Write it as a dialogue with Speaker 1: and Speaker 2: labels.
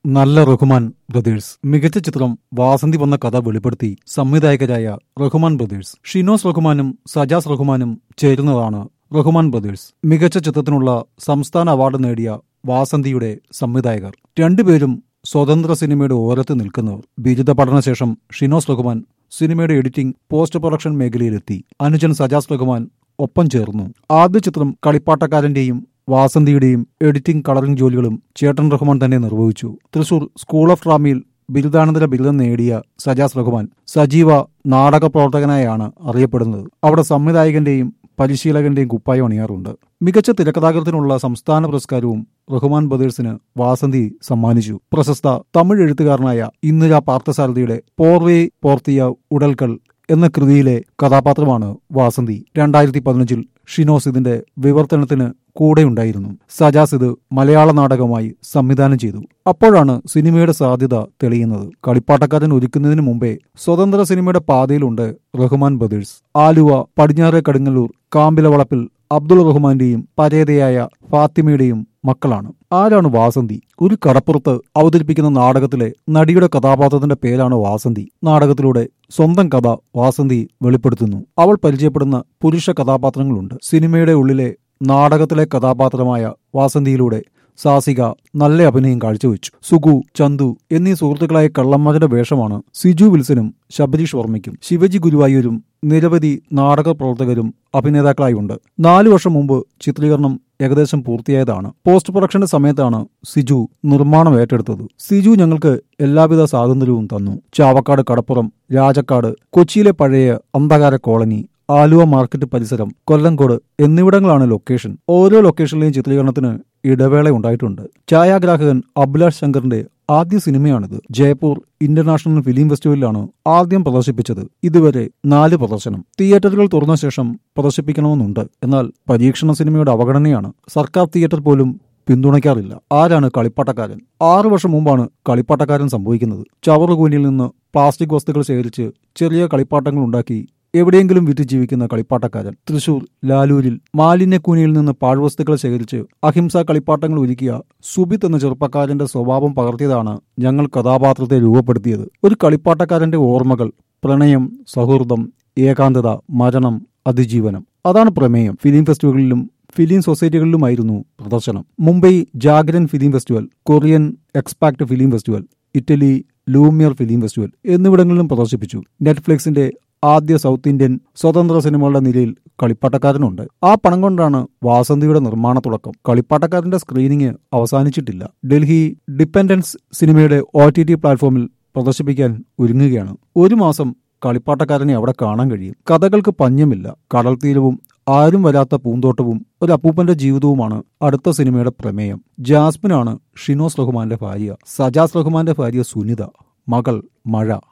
Speaker 1: നല്ല റഹ്മാൻ ബ്രദേഴ്സ് മികച്ച ചിത്രം വാസന്തി വന്ന കഥ വെളിപ്പെടുത്തി സംവിധായകരായ റഹ്മാൻ ബ്രദേഴ്സ് ഷിനോസ് റഹ്മാനും സജാസ് റഹ്മാനും ചേരുന്നതാണ് റഹ്മാൻ ബ്രദേഴ്സ് മികച്ച ചിത്രത്തിനുള്ള സംസ്ഥാന അവാർഡ് നേടിയ വാസന്തിയുടെ സംവിധായകർ രണ്ടുപേരും സ്വതന്ത്ര സിനിമയുടെ ഓരത്ത് നിൽക്കുന്നവർ ബിരുദ പഠനശേഷം ഷിനോസ് റഹ്മാൻ സിനിമയുടെ എഡിറ്റിംഗ് പോസ്റ്റ് പ്രൊഡക്ഷൻ മേഖലയിലെത്തി അനുജൻ സജാസ് റഹ്മാൻ ഒപ്പം ചേർന്നു ആദ്യ ചിത്രം കളിപ്പാട്ടക്കാരന്റെയും വാസന്തിയുടെയും എഡിറ്റിംഗ് കളറിംഗ് ജോലികളും ചേട്ടൻ റഹ്മാൻ തന്നെ നിർവഹിച്ചു തൃശൂർ സ്കൂൾ ഓഫ് ഡ്രാമയിൽ ബിരുദാനന്തര ബിരുദം നേടിയ സജാസ് റഹ്മാൻ സജീവ നാടക പ്രവർത്തകനായാണ് അറിയപ്പെടുന്നത് അവിടെ സംവിധായകന്റെയും പരിശീലകന്റെയും കുപ്പായം അണിയാറുണ്ട് മികച്ച തിരക്കഥാകൃത്തിനുള്ള സംസ്ഥാന പുരസ്കാരവും റഹ്മാൻ ബ്രദേഴ്സിന് വാസന്തി സമ്മാനിച്ചു പ്രശസ്ത തമിഴ് എഴുത്തുകാരനായ ഇന്ദിര പാർത്ഥസാരഥിയുടെ പോർവേ പോർത്തിയ ഉടൽക്കൾ എന്ന കൃതിയിലെ കഥാപാത്രമാണ് വാസന്തി രണ്ടായിരത്തി പതിനഞ്ചിൽ ഷിനോസ് ഇതിന്റെ വിവർത്തനത്തിന് കൂടെയുണ്ടായിരുന്നു സജാസ് ഇത് മലയാള നാടകമായി സംവിധാനം ചെയ്തു അപ്പോഴാണ് സിനിമയുടെ സാധ്യത തെളിയുന്നത് കളിപ്പാട്ടക്കാരൻ ഒരുക്കുന്നതിന് മുമ്പേ സ്വതന്ത്ര സിനിമയുടെ പാതയിലുണ്ട് റഹ്മാൻ ബ്രദേഴ്സ് ആലുവ പടിഞ്ഞാറെ കടുങ്ങല്ലൂർ കാമ്പിലവളപ്പിൽ അബ്ദുൾ റഹ്മാന്റെയും പരേതയായ ഫാത്തിമയുടെയും മക്കളാണ് ആരാണ് വാസന്തി ഒരു കടപ്പുറത്ത് അവതരിപ്പിക്കുന്ന നാടകത്തിലെ നടിയുടെ കഥാപാത്രത്തിന്റെ പേരാണ് വാസന്തി നാടകത്തിലൂടെ സ്വന്തം കഥ വാസന്തി വെളിപ്പെടുത്തുന്നു അവൾ പരിചയപ്പെടുന്ന പുരുഷ കഥാപാത്രങ്ങളുണ്ട് സിനിമയുടെ ഉള്ളിലെ നാടകത്തിലെ കഥാപാത്രമായ വാസന്തിയിലൂടെ സാസിക നല്ല അഭിനയം കാഴ്ചവെച്ചു സുഗു ചന്തു എന്നീ സുഹൃത്തുക്കളായ കള്ളന്മാരുടെ വേഷമാണ് സിജു വിൽസനും ശബരീഷ് വർമ്മയ്ക്കും ശിവജി ഗുരുവായൂരും നിരവധി നാടക പ്രവർത്തകരും അഭിനേതാക്കളായുണ്ട് നാലു വർഷം മുമ്പ് ചിത്രീകരണം ഏകദേശം പൂർത്തിയായതാണ് പോസ്റ്റ് പ്രൊഡക്ഷന്റെ സമയത്താണ് സിജു നിർമ്മാണം ഏറ്റെടുത്തത് സിജു ഞങ്ങൾക്ക് എല്ലാവിധ സ്വാതന്ത്ര്യവും തന്നു ചാവക്കാട് കടപ്പുറം രാജക്കാട് കൊച്ചിയിലെ പഴയ അന്ധകാര കോളനി ആലുവ മാർക്കറ്റ് പരിസരം കൊല്ലംകോട് എന്നിവിടങ്ങളാണ് ലൊക്കേഷൻ ഓരോ ലൊക്കേഷനിലെയും ചിത്രീകരണത്തിന് ഇടവേള ഉണ്ടായിട്ടുണ്ട് ഛായാഗ്രാഹകൻ അഭിലാഷ് ശങ്കറിന്റെ ആദ്യ സിനിമയാണിത് ജയ്പൂർ ഇന്റർനാഷണൽ ഫിലിം ഫെസ്റ്റിവലിലാണ് ആദ്യം പ്രദർശിപ്പിച്ചത് ഇതുവരെ നാല് പ്രദർശനം തിയേറ്ററുകൾ തുറന്ന ശേഷം പ്രദർശിപ്പിക്കണമെന്നുണ്ട് എന്നാൽ പരീക്ഷണ സിനിമയുടെ അവഗണനയാണ് സർക്കാർ തിയേറ്റർ പോലും പിന്തുണയ്ക്കാറില്ല ആരാണ് കളിപ്പാട്ടക്കാരൻ ആറു വർഷം മുമ്പാണ് കളിപ്പാട്ടക്കാരൻ സംഭവിക്കുന്നത് ചവറുകൂനിയിൽ നിന്ന് പ്ലാസ്റ്റിക് വസ്തുക്കൾ ശേഖരിച്ച് ചെറിയ കളിപ്പാട്ടങ്ങൾ ഉണ്ടാക്കി എവിടെയെങ്കിലും വിറ്റ് ജീവിക്കുന്ന കളിപ്പാട്ടക്കാരൻ തൃശൂർ ലാലൂരിൽ മാലിന്യക്കൂനിയിൽ നിന്ന് പാഴ്വസ്തുക്കൾ ശേഖരിച്ച് അഹിംസ കളിപ്പാട്ടങ്ങൾ ഒരുക്കിയ സുബിത്ത് എന്ന ചെറുപ്പക്കാരന്റെ സ്വഭാവം പകർത്തിയതാണ് ഞങ്ങൾ കഥാപാത്രത്തെ രൂപപ്പെടുത്തിയത് ഒരു കളിപ്പാട്ടക്കാരന്റെ ഓർമ്മകൾ പ്രണയം സൗഹൃദം ഏകാന്തത മരണം അതിജീവനം അതാണ് പ്രമേയം ഫിലിം ഫെസ്റ്റിവലുകളിലും ഫിലിം സൊസൈറ്റികളിലുമായിരുന്നു പ്രദർശനം Mumbai Jagran film festival Korean എക്സ്പാക്ട് film festival Italy Lumiere film festival എന്നിവിടങ്ങളിലും പ്രദർശിപ്പിച്ചു നെറ്റ്ഫ്ലിക്സിന്റെ ആദ്യ സൗത്ത് ഇന്ത്യൻ സ്വതന്ത്ര സിനിമകളുടെ നിലയിൽ കളിപ്പാട്ടക്കാരനുണ്ട് ആ പണം കൊണ്ടാണ് വാസന്തിയുടെ നിർമ്മാണ തുടക്കം കളിപ്പാട്ടക്കാരന്റെ സ്ക്രീനിങ് അവസാനിച്ചിട്ടില്ല ഡൽഹി ഡിപ്പെൻഡൻസ് സിനിമയുടെ ഒ ടി ടി പ്ലാറ്റ്ഫോമിൽ പ്രദർശിപ്പിക്കാൻ ഒരുങ്ങുകയാണ് ഒരു മാസം കളിപ്പാട്ടക്കാരനെ അവിടെ കാണാൻ കഴിയും കഥകൾക്ക് പഞ്ഞമില്ല കടൽ തീരവും ആരും വരാത്ത പൂന്തോട്ടവും ഒരു അപ്പൂപ്പന്റെ ജീവിതവുമാണ് അടുത്ത സിനിമയുടെ പ്രമേയം ജാസ്മിനാണ് ഷിനോസ് റഹ്മാന്റെ ഭാര്യ സജാസ് റഹ്മാന്റെ ഭാര്യ സുനിത മകൾ മഴ